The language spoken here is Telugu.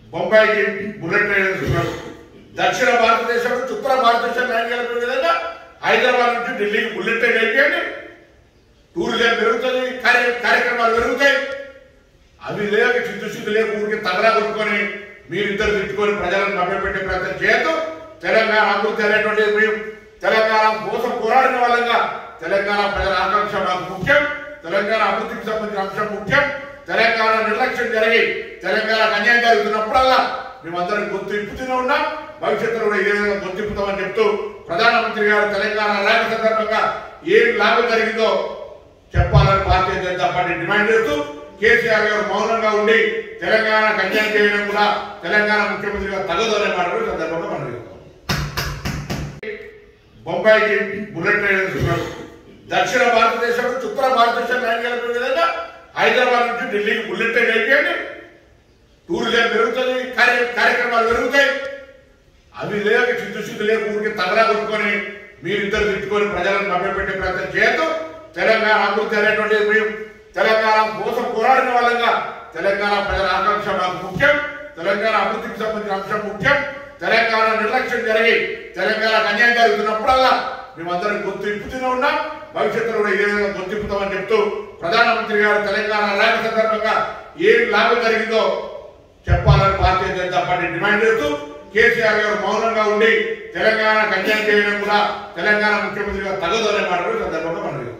బొంబాయికి బుల్లెట్ ట్రైన్ వేస్తున్నారు దక్షిణ భారతదేశం నుంచి ఉత్తర భారతదేశం లైన్ కలిపే విధంగా హైదరాబాద్ నుంచి ఢిల్లీకి బుల్లెట్ ట్రైన్ అయిపోయింది టూరిజం పెరుగుతుంది కార్య కార్యక్రమాలు పెరుగుతాయి అవి లేక చిత్తశుద్ధి లేక ఊరికి తగలా కొట్టుకొని మీరిద్దరు తిట్టుకొని ప్రజలను మభ్యపెట్టే ప్రయత్నం చేయొద్దు తెలంగాణ అభివృద్ధి అనేటువంటి మేము తెలంగాణ కోసం పోరాడిన వాళ్ళంగా తెలంగాణ ప్రజల ఆకాంక్ష మాకు ముఖ్యం తెలంగాణ అభివృద్ధికి సంబంధించిన అంశం ముఖ్యం తెలంగాణ నిర్లక్ష్యం జరిగి తెలంగాణకు అన్యాయం జరుగుతున్నప్పుడల్లా మేమందరం గొంతు ఇప్పుతూనే ఉన్నాం భవిష్యత్తులో కూడా ఏ విధంగా గొంతు ఇప్పుతామని చెప్తూ ప్రధానమంత్రి గారు తెలంగాణ రాక సందర్భంగా ఏం లాభం జరిగిందో చెప్పాలని భారతీయ జనతా పార్టీ డిమాండ్ చేస్తూ కేసీఆర్ గారు మౌనంగా ఉండి తెలంగాణకు అన్యాయం చేయడం కూడా తెలంగాణ ముఖ్యమంత్రిగా తగదు అనే మాట కూడా ఈ సందర్భంగా మనం చెప్తాం బొంబాయికి బుల్లెట్ ట్రైన్ వేస్తున్నారు దక్షిణ భారతదేశం నుంచి ఉత్తర భారతదేశం లైన్ కలిపే విధంగా హైదరాబాద్ నుంచి ఢిల్లీకి బుల్లెట్ ట్రైన్ అయిపోయింది టూరిజం పెరుగుతుంది కార్య కార్యక్రమాలు పెరుగుతాయి అవి లేక చిత్తశుద్ధి లేక ఊరికి తగలా కొట్టుకొని మీరిద్దరు తిట్టుకొని ప్రజలను మభ్యపెట్టే ప్రయత్నం చేయొద్దు తెలంగాణ అభివృద్ధి అనేటువంటి మేము తెలంగాణ కోసం పోరాడిన వాళ్ళంగా తెలంగాణ ప్రజల ఆకాంక్ష మాకు ముఖ్యం తెలంగాణ అభివృద్ధికి సంబంధించిన అంశం ముఖ్యం తెలంగాణ నిర్లక్ష్యం జరిగి తెలంగాణకు అన్యాయం జరుగుతున్నప్పుడల్లా మేమందరం గొంతు ఇప్పుతూనే ఉన్నాం భవిష్యత్తులో కూడా ఏ విధంగా గొంతు ఇప్పుతామని చెప్తూ ప్రధానమంత్రి గారు తెలంగాణ రాక సందర్భంగా ఏం లాభం జరిగిందో చెప్పాలని భారతీయ జనతా పార్టీ డిమాండ్ చేస్తూ కేసీఆర్ గారు మౌనంగా ఉండి తెలంగాణకు అన్యాయం చేయడం కూడా తెలంగాణ ముఖ్యమంత్రిగా తగదు అనే మాట కూడా ఈ సందర్భంగా మనం చెప్తాం